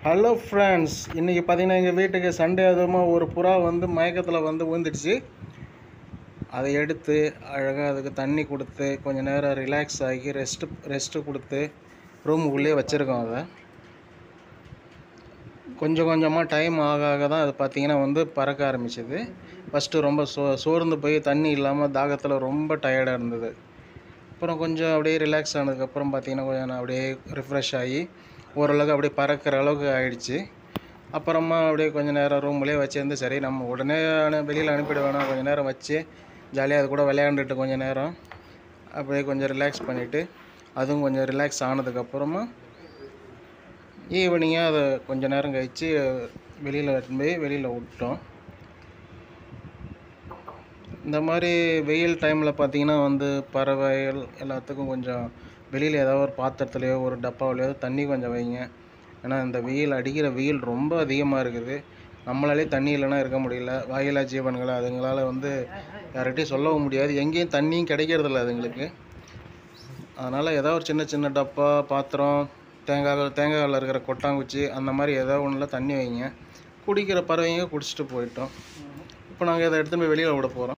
hello friends இன்றைக்கி பார்த்தீங்கன்னா எங்கள் வீட்டுக்கு சண்டே அதுவுமா ஒரு புறா வந்து மயக்கத்தில் வந்து விழுந்துடுச்சு அதை எடுத்து அழகாக அதுக்கு தண்ணி கொடுத்து கொஞ்ச நேரம் ரிலாக்ஸ் ஆகி ரெஸ்ட்டு ரெஸ்ட்டு கொடுத்து ரூமுக்குள்ளேயே வச்சுருக்கோம் அதை கொஞ்சம் கொஞ்சமாக டைம் ஆக ஆக தான் அது பார்த்தீங்கன்னா வந்து பறக்க ஆரம்பிச்சது ஃபஸ்ட்டு ரொம்ப சோ சோர்ந்து போய் தண்ணி இல்லாமல் தாகத்தில் ரொம்ப டயர்டாக இருந்தது அப்புறம் கொஞ்சம் அப்படியே ரிலாக்ஸ் ஆனதுக்கப்புறம் பார்த்தீங்கன்னா கொஞ்சம் நான் அப்படியே ரிஃப்ரெஷ் ஆகி ஓரளவுக்கு அப்படியே பறக்கிற அளவுக்கு ஆயிடுச்சு அப்புறமா அப்படியே கொஞ்சம் நேரம் ரூம்லேயே வச்சிருந்து சரி நம்ம உடனே அனு வெளியில் அனுப்பிட வேணாம் கொஞ்சம் நேரம் வச்சு ஜாலியாக அது கூட விளையாண்டுட்டு கொஞ்சம் நேரம் அப்படியே கொஞ்சம் ரிலாக்ஸ் பண்ணிவிட்டு அதுவும் கொஞ்சம் ரிலாக்ஸ் ஆனதுக்கப்புறமா ஈவினிங்காக அதை கொஞ்ச நேரம் கழித்து வெளியில் எடுத்துன்னு போய் வெளியில் விட்டோம் இந்த மாதிரி வெயில் டைமில் பார்த்தீங்கன்னா வந்து பறவைகள் எல்லாத்துக்கும் கொஞ்சம் வெளியில் ஏதாவது ஒரு பாத்திரத்துலையோ ஒரு டப்பாவிலையோ தண்ணி கொஞ்சம் வைங்க ஏன்னா இந்த வெயில் அடிக்கிற வெயில் ரொம்ப அதிகமாக இருக்குது நம்மளாலே தண்ணி இல்லைன்னா இருக்க முடியல வாயிலா ஜீவன்கள் அதுங்களால் வந்து யார்கிட்டையும் சொல்லவும் முடியாது எங்கேயும் தண்ணியும் கிடைக்கிறதில்ல அதுங்களுக்கு அதனால் ஏதாவது ஒரு சின்ன சின்ன டப்பா பாத்திரம் தேங்காய் தேங்காயில் இருக்கிற கொட்டாங்குச்சி அந்த மாதிரி ஏதோ ஒன்றில் தண்ணி வைங்க குடிக்கிற பறவைங்க குடிச்சிட்டு போயிட்டோம் இப்போ நாங்கள் இதை எடுத்துன்னு போய் வெளியில் விட போகிறோம்